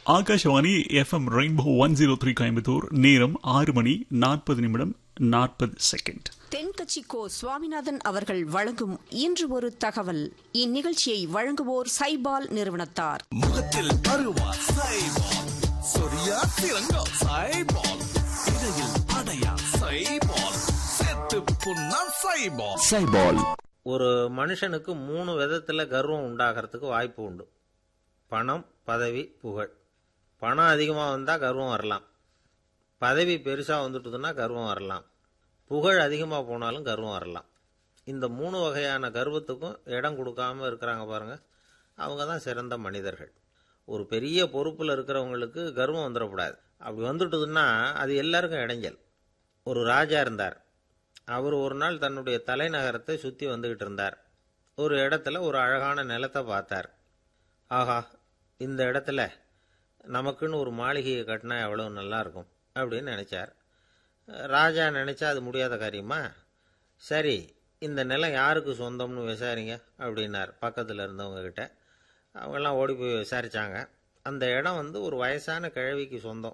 Akashvani FM rainbow one zero three Coimbatore நேரம் ஆறு மணி நாற்பது நிமிடம் நாற்பது செகண்ட் தென்கட்சி கோ சுவாமிநாதன் அவர்கள் வழங்கும் இன்று ஒரு தகவல் இந்நிகழ்ச்சியை வழங்குவோர் சைபால் நிறுவனத்தார் முகத்தில் அருவா சைபால் சொரியா சிறங்கா சைபால் இடையில் அடையா சைபால் செத்து புண்ணா சைபால் சைபால் ஒரு மனுஷனுக்கு மூணு விதத்தில் கர்வம் உண்டாகிறதுக்கு வாய்ப்பு உண்டு பணம் பதவி புகழ் பணம் அதிகமாக வந்தால் கர்வம் வரலாம் பதவி பெருசாக வந்துட்டுதுன்னா கர்வம் வரலாம் புகழ் அதிகமாக போனாலும் கர்வம் வரலாம் இந்த மூணு வகையான கர்வத்துக்கும் இடம் கொடுக்காம இருக்கிறாங்க பாருங்கள் அவங்க தான் சிறந்த மனிதர்கள் ஒரு பெரிய பொறுப்பில் இருக்கிறவங்களுக்கு கர்வம் வந்துடக்கூடாது அப்படி வந்துட்டுதுன்னா அது எல்லாருக்கும் இடைஞ்சல் ஒரு ராஜா இருந்தார் அவர் ஒரு நாள் தன்னுடைய தலைநகரத்தை சுற்றி வந்துக்கிட்டு இருந்தார் ஒரு இடத்துல ஒரு அழகான நிலத்தை பார்த்தார் ஆஹா இந்த இடத்துல நமக்குன்னு ஒரு மாளிகையை கட்டினா எவ்வளோ நல்லா இருக்கும் அப்படின்னு நினச்சார் ராஜா நினச்சா அது முடியாத காரியமா சரி இந்த நிலம் யாருக்கு சொந்தம்னு விசாரிங்க அப்படின்னார் பக்கத்தில் இருந்தவங்க கிட்ட அவங்கெல்லாம் ஓடி போய் விசாரித்தாங்க அந்த இடம் வந்து ஒரு வயசான கிழவிக்கு சொந்தம்